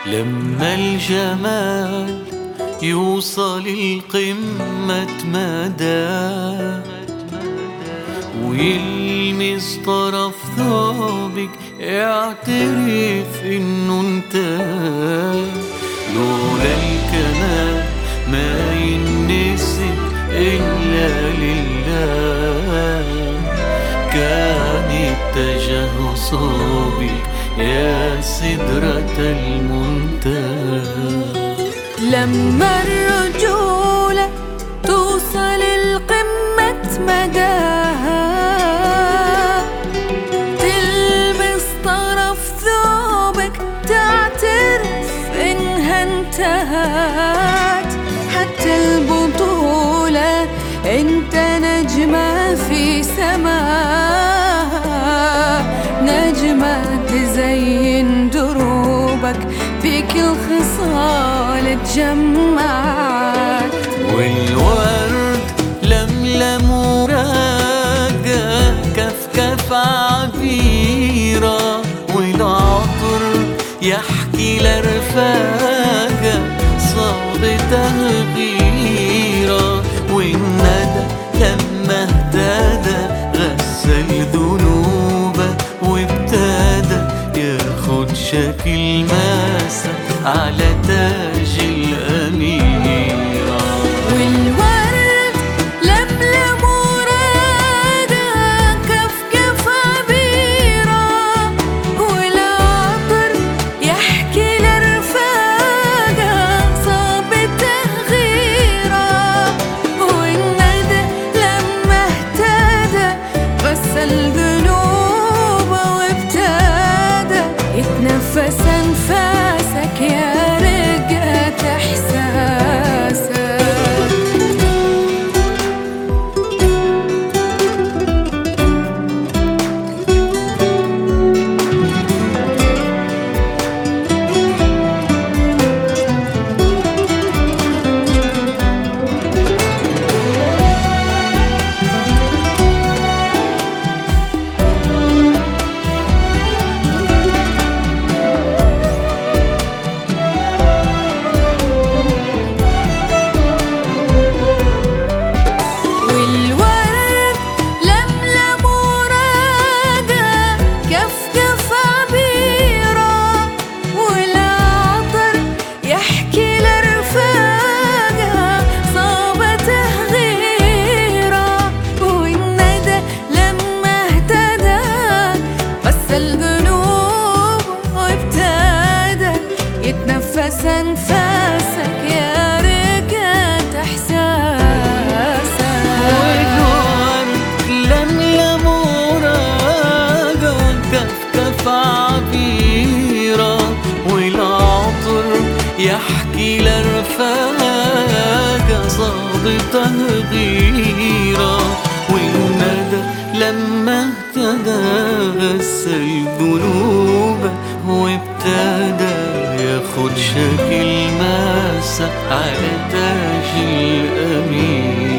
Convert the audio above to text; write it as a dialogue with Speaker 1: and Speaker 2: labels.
Speaker 1: لما الجمال يوصل القمة مدى ويلمس طرف ثوبك اعترف انه انت لولا الكمال ما ينسب الا لله كان اتجه صوبك يا سدرة المنتهى
Speaker 2: لما الرجولة توصل القمة مداها تلمس طرف ثوبك تعترف إنها انتهت حتى البطولة انت نجمة في سماها نجمة تزين دروبك فيك الخصال تجمعت
Speaker 1: والورد لملم وراقة كف كف عبيرة والعطر يحكي لرفاقة صاب تغييرة والندى لما اهتدى غسل ذنوبه وابتدى ياخد شكل ماسة على تاج الأميرة
Speaker 2: والورد لملم وراقة كف كف عبيرة والعطر يحكي لرفاقة صاب تغييرة والندى لما اهتدى غسل ذنوبه وابتدى يتنفس انفاسك يا رقة احساسك والورد لملم وراقة كف كف عبيرة والعطر يحكي لرفاقة صاب تغييرة والندى لما اهتدى غسل ذنوبه وابتدى يتنفس انفاسك يا رقة احساسك
Speaker 1: والورد لملم وراقة كف كف عبيرة والعطر يحكي لرفاقة صاب تغييرة والندى لما اهتدى غسل ذنوبه وابتدى ياخد شكل ماسة على تاج الأمير